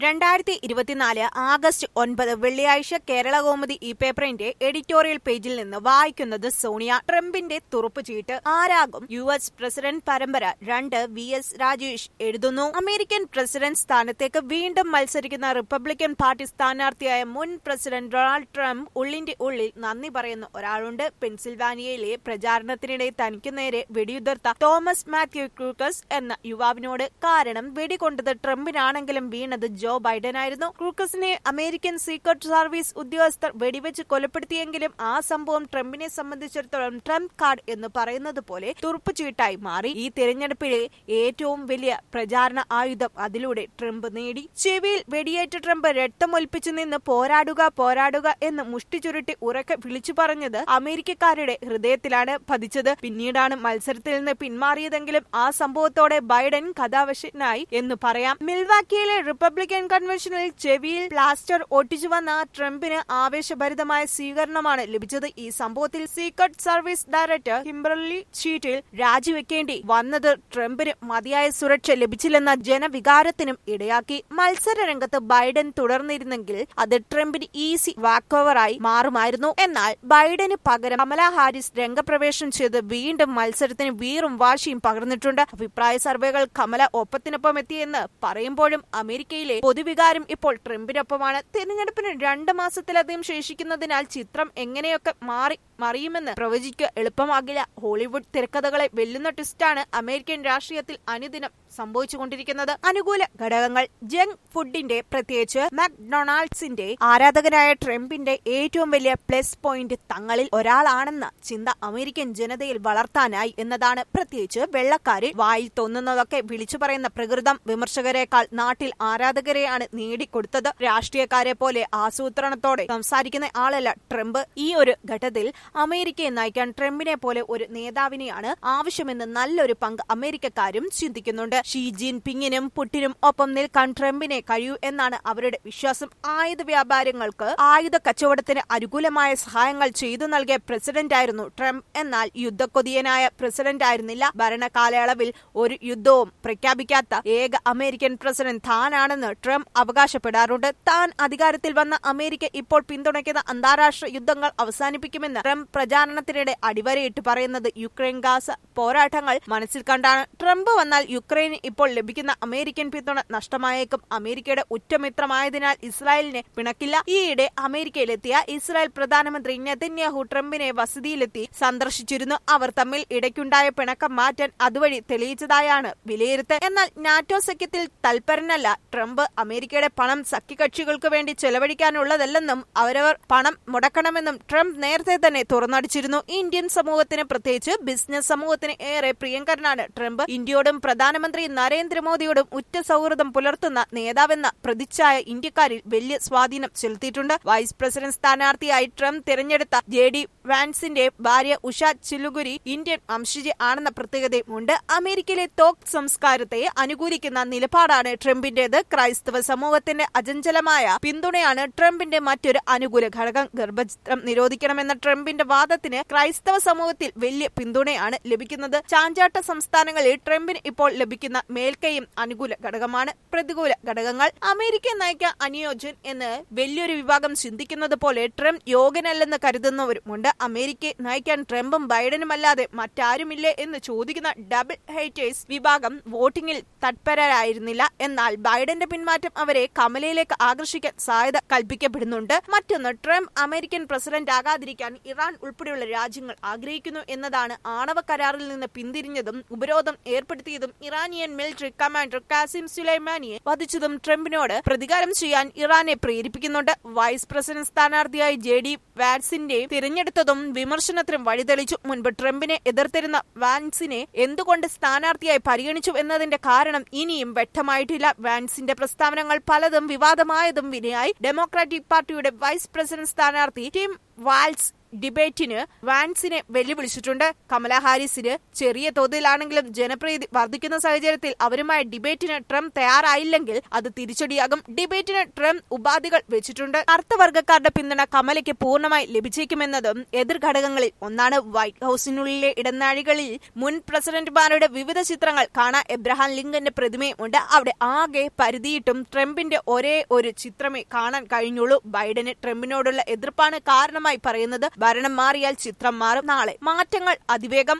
രണ്ടായിരത്തി ഇരുപത്തിനാല് ആഗസ്റ്റ് ഒൻപത് വെള്ളിയാഴ്ച കേരള കൗമുദി ഈ പേപ്പറിന്റെ എഡിറ്റോറിയൽ പേജിൽ നിന്ന് വായിക്കുന്നത് സോണിയ ട്രംപിന്റെ തുറുപ്പ് ചീട്ട് ആരാകും യു എസ് പ്രസിഡന്റ് പരമ്പര രണ്ട് വി എസ് രാജേഷ് എഴുതുന്നു അമേരിക്കൻ പ്രസിഡന്റ് സ്ഥാനത്തേക്ക് വീണ്ടും മത്സരിക്കുന്ന റിപ്പബ്ലിക്കൻ പാർട്ടി സ്ഥാനാർത്ഥിയായ മുൻ പ്രസിഡന്റ് ഡൊണാൾഡ് ട്രംപ് ഉള്ളിന്റെ ഉള്ളിൽ നന്ദി പറയുന്ന ഒരാളുണ്ട് പെൻസിൽവാനിയയിലെ പ്രചാരണത്തിനിടെ തനിക്ക് നേരെ വെടിയുതിർത്ത തോമസ് മാത്യു ക്രൂക്കസ് എന്ന യുവാവിനോട് കാരണം വെടികൊണ്ടത് ട്രംപിനാണെങ്കിലും വീണത് ജോ ബൈഡനായിരുന്നു ക്രൂക്കസിനെ അമേരിക്കൻ സീക്രട്ട് സർവീസ് ഉദ്യോഗസ്ഥർ വെടിവെച്ച് കൊലപ്പെടുത്തിയെങ്കിലും ആ സംഭവം ട്രംപിനെ സംബന്ധിച്ചിടത്തോളം ട്രംപ് കാർഡ് എന്ന് പറയുന്നത് പോലെ തുറുപ്പുചീട്ടായി മാറി ഈ തിരഞ്ഞെടുപ്പിലെ ഏറ്റവും വലിയ പ്രചാരണ ആയുധം അതിലൂടെ ട്രംപ് നേടി ചെവിയിൽ വെടിയേറ്റ ട്രംപ് രക്തമൊൽപ്പിച്ചു നിന്ന് പോരാടുക പോരാടുക എന്ന് മുഷ്ടി ചുരുട്ടി ഉറക്കെ വിളിച്ചു പറഞ്ഞത് അമേരിക്കക്കാരുടെ ഹൃദയത്തിലാണ് പതിച്ചത് പിന്നീടാണ് മത്സരത്തിൽ നിന്ന് പിന്മാറിയതെങ്കിലും ആ സംഭവത്തോടെ ബൈഡൻ കഥാവശനായി എന്ന് പറയാം മിൽവാക്കിയിലെ റിപ്പബ്ലിക്കൻ കൺവെൻഷനിൽ ചെവിയിൽ പ്ലാസ്റ്റർ ഒട്ടിച്ചു വന്ന ട്രംപിന് ആവേശഭരിതമായ സ്വീകരണമാണ് ലഭിച്ചത് ഈ സംഭവത്തിൽ സീക്രട്ട് സർവീസ് ഡയറക്ടർ കിംബർലി ഷീറ്റിൽ രാജിവെക്കേണ്ടി വന്നത് ട്രംപിന് മതിയായ സുരക്ഷ ലഭിച്ചില്ലെന്ന ജനവികാരത്തിനും ഇടയാക്കി മത്സര രംഗത്ത് ബൈഡൻ തുടർന്നിരുന്നെങ്കിൽ അത് ട്രംപിന് ഈസി വാക്ക് ഓവറായി മാറുമായിരുന്നു എന്നാൽ ബൈഡന് പകരം കമല ഹാരിസ് രംഗപ്രവേശനം ചെയ്ത് വീണ്ടും മത്സരത്തിന് വീറും വാശിയും പകർന്നിട്ടുണ്ട് അഭിപ്രായ സർവേകൾ കമല ഒപ്പത്തിനൊപ്പം എത്തിയെന്ന് പറയുമ്പോഴും അമേരിക്കയിലെ പൊതുവികാരം ഇപ്പോൾ ട്രംപിനൊപ്പമാണ് തിരഞ്ഞെടുപ്പിന് രണ്ട് മാസത്തിലധികം ശേഷിക്കുന്നതിനാൽ ചിത്രം എങ്ങനെയൊക്കെ മാറി മറിയുമെന്ന് പ്രവചിക്കുക എളുപ്പമാകില്ല ഹോളിവുഡ് തിരക്കഥകളെ വെല്ലുന്ന ട്വിസ്റ്റാണ് അമേരിക്കൻ രാഷ്ട്രീയത്തിൽ അനുദിനം സംഭവിച്ചുകൊണ്ടിരിക്കുന്നത് അനുകൂല ഘടകങ്ങൾ ജങ്ക് ഫുഡിന്റെ പ്രത്യേകിച്ച് മക്ഡൊണാൾഡ്സിന്റെ ആരാധകനായ ട്രംപിന്റെ ഏറ്റവും വലിയ പ്ലസ് പോയിന്റ് തങ്ങളിൽ ഒരാളാണെന്ന ചിന്ത അമേരിക്കൻ ജനതയിൽ വളർത്താനായി എന്നതാണ് പ്രത്യേകിച്ച് വെള്ളക്കാരിൽ വായിൽ തോന്നുന്നതൊക്കെ വിളിച്ചു പറയുന്ന പ്രകൃതം വിമർശകരെക്കാൾ നാട്ടിൽ ആരാധകരെയാണ് നേടിക്കൊടുത്തത് രാഷ്ട്രീയക്കാരെ പോലെ ആസൂത്രണത്തോടെ സംസാരിക്കുന്ന ആളല്ല ട്രംപ് ഈ ഒരു ഘട്ടത്തിൽ അമേരിക്കയെ നയിക്കാൻ ട്രംപിനെ പോലെ ഒരു നേതാവിനെയാണ് ആവശ്യമെന്ന് നല്ലൊരു പങ്ക് അമേരിക്കക്കാരും ചിന്തിക്കുന്നുണ്ട് ഷീ ജിൻ പിങ്ങിനും പുട്ടിനും ഒപ്പം നിൽക്കാൻ ട്രംപിനെ കഴിയൂ എന്നാണ് അവരുടെ വിശ്വാസം ആയുധ വ്യാപാരങ്ങൾക്ക് ആയുധ കച്ചവടത്തിന് അനുകൂലമായ സഹായങ്ങൾ ചെയ്തു നൽകിയ പ്രസിഡന്റായിരുന്നു ട്രംപ് എന്നാൽ യുദ്ധക്കൊതിയനായ പ്രസിഡന്റ് ആയിരുന്നില്ല ഭരണകാലയളവിൽ ഒരു യുദ്ധവും പ്രഖ്യാപിക്കാത്ത ഏക അമേരിക്കൻ പ്രസിഡന്റ് താനാണെന്ന് ട്രംപ് അവകാശപ്പെടാറുണ്ട് താൻ അധികാരത്തിൽ വന്ന അമേരിക്ക ഇപ്പോൾ പിന്തുണയ്ക്കുന്ന അന്താരാഷ്ട്ര യുദ്ധങ്ങൾ അവസാനിപ്പിക്കുമെന്ന് ട്രംപ് പ്രചാരണത്തിനിടെ അടിവരയിട്ട് പറയുന്നത് യുക്രൈൻ ഗാസ പോരാട്ടങ്ങൾ മനസ്സിൽ കണ്ടാണ് ട്രംപ് വന്നാൽ യുക്രൈന് ഇപ്പോൾ ലഭിക്കുന്ന അമേരിക്കൻ പിന്തുണ നഷ്ടമായേക്കും അമേരിക്കയുടെ ഉറ്റമിത്രമായതിനാൽ ഇസ്രായേലിനെ പിണക്കില്ല ഈയിടെ അമേരിക്കയിലെത്തിയ ഇസ്രായേൽ പ്രധാനമന്ത്രി നെതന്യാഹു ട്രംപിനെ വസതിയിലെത്തി സന്ദർശിച്ചിരുന്നു അവർ തമ്മിൽ ഇടയ്ക്കുണ്ടായ പിണക്കം മാറ്റാൻ അതുവഴി തെളിയിച്ചതായാണ് വിലയിരുത്തൽ എന്നാൽ നാറ്റോ സഖ്യത്തിൽ തൽപരനല്ല ട്രംപ് അമേരിക്കയുടെ പണം സഖ്യകക്ഷികൾക്ക് വേണ്ടി ചെലവഴിക്കാനുള്ളതല്ലെന്നും അവരവർ പണം മുടക്കണമെന്നും ട്രംപ് നേരത്തെ തന്നെ തുറന്നടിച്ചിരുന്നു ഇന്ത്യൻ സമൂഹത്തിന് പ്രത്യേകിച്ച് ബിസിനസ് സമൂഹത്തിന് ഏറെ പ്രിയങ്കരനാണ് ട്രംപ് ഇന്ത്യയോടും പ്രധാനമന്ത്രി നരേന്ദ്രമോദിയോടും ഉറ്റ സൗഹൃദം പുലർത്തുന്ന നേതാവെന്ന പ്രതിച്ഛായ ഇന്ത്യക്കാരിൽ വലിയ സ്വാധീനം ചെലുത്തിയിട്ടുണ്ട് വൈസ് പ്രസിഡന്റ് സ്ഥാനാർത്ഥിയായി ട്രംപ് തിരഞ്ഞെടുത്ത ജെ ഡി വാൻസിന്റെ ഭാര്യ ഉഷ ചിലുഗുരി ഇന്ത്യൻ വംശജ ആണെന്ന പ്രത്യേകതയുമുണ്ട് അമേരിക്കയിലെ തോക്ക് സംസ്കാരത്തെ അനുകൂലിക്കുന്ന നിലപാടാണ് ട്രംപിന്റേത് ക്രൈസ്തവ സമൂഹത്തിന്റെ അചഞ്ചലമായ പിന്തുണയാണ് ട്രംപിന്റെ മറ്റൊരു അനുകൂല ഘടകം ഗർഭചിത്രം നിരോധിക്കണമെന്ന ട്രംപിന്റെ വാദത്തിന് ക്രൈസ്തവ സമൂഹത്തിൽ വലിയ പിന്തുണയാണ് ലഭിക്കുന്നത് ചാഞ്ചാട്ട സംസ്ഥാനങ്ങളിൽ ട്രംപിന് ഇപ്പോൾ ലഭിക്കുന്ന മേൽക്കൈയും അനുകൂല ഘടകമാണ് പ്രതികൂല ഘടകങ്ങൾ അമേരിക്കയെ നയിക്കാൻ അനുയോജ്യൻ എന്ന് വലിയൊരു വിഭാഗം ചിന്തിക്കുന്നത് പോലെ ട്രംപ് യോഗ്യനല്ലെന്ന് കരുതുന്നവരുമുണ്ട് അമേരിക്കയെ നയിക്കാൻ ട്രംപും ബൈഡനുമല്ലാതെ മറ്റാരുമില്ലേ എന്ന് ചോദിക്കുന്ന ഡബിൾ ഹേറ്റേഴ്സ് വിഭാഗം വോട്ടിംഗിൽ തത്പരരായിരുന്നില്ല എന്നാൽ ബൈഡന്റെ പിന്മാറ്റം അവരെ കമലയിലേക്ക് ആകർഷിക്കാൻ സാധ്യത കൽപ്പിക്കപ്പെടുന്നുണ്ട് മറ്റൊന്ന് ട്രംപ് അമേരിക്കൻ പ്രസിഡന്റ് ആകാതിരിക്കാൻ ഇറാൻ ഉൾപ്പെടെയുള്ള രാജ്യങ്ങൾ ആഗ്രഹിക്കുന്നു എന്നതാണ് ആണവ കരാറിൽ നിന്ന് പിന്തിരിഞ്ഞതും ഉപരോധം ഏർപ്പെടുത്തിയതും ഇറാനിയൻ മിലിറ്ററി കമാൻഡർ കാസിം സുലൈമാനിയെ വധിച്ചതും ട്രംപിനോട് പ്രതികാരം ചെയ്യാൻ ഇറാനെ പ്രേരിപ്പിക്കുന്നുണ്ട് വൈസ് പ്രസിഡന്റ് സ്ഥാനാർത്ഥിയായി ജെ ഡി വാൻസിന്റെ തിരഞ്ഞെടുത്തതും വിമർശനത്തിനും വഴിതെളിച്ചു മുൻപ് ട്രംപിനെ എതിർത്തിരുന്ന വാൻസിനെ എന്തുകൊണ്ട് സ്ഥാനാർത്ഥിയായി പരിഗണിച്ചു എന്നതിന്റെ കാരണം ഇനിയും വ്യക്തമായിട്ടില്ല വാൻസിന്റെ പ്രസ്താവനകൾ പലതും വിവാദമായതും വിനയായി ഡെമോക്രാറ്റിക് പാർട്ടിയുടെ വൈസ് പ്രസിഡന്റ് സ്ഥാനാർത്ഥി ടിം വാൽസ് ഡിബേറ്റിന് വാൻസിനെ വെല്ലുവിളിച്ചിട്ടുണ്ട് കമല ഹാരിസിന് ചെറിയ തോതിലാണെങ്കിലും ജനപ്രീതി വർദ്ധിക്കുന്ന സാഹചര്യത്തിൽ അവരുമായി ഡിബേറ്റിന് ട്രംപ് തയ്യാറായില്ലെങ്കിൽ അത് തിരിച്ചടിയാകും ഡിബേറ്റിന് ട്രംപ് ഉപാധികൾ വെച്ചിട്ടുണ്ട് കറുത്തവർഗക്കാരുടെ പിന്തുണ കമലയ്ക്ക് പൂർണ്ണമായി ലഭിച്ചേക്കുമെന്നതും എതിർ ഘടകങ്ങളിൽ ഒന്നാണ് വൈറ്റ് ഹൌസിനുള്ളിലെ ഇടനാഴികളിൽ മുൻ പ്രസിഡന്റുമാരുടെ വിവിധ ചിത്രങ്ങൾ കാണാൻ എബ്രഹാം ലിങ്കന്റെ പ്രതിമയും ഉണ്ട് അവിടെ ആകെ പരിധിയിട്ടും ട്രംപിന്റെ ഒരേ ഒരു ചിത്രമേ കാണാൻ കഴിഞ്ഞുള്ളൂ ബൈഡന് ട്രംപിനോടുള്ള എതിർപ്പാണ് കാരണമായി പറയുന്നത് ഭരണം മാറിയാൽ ചിത്രം മാറും നാളെ മാറ്റങ്ങൾ അതിവേഗം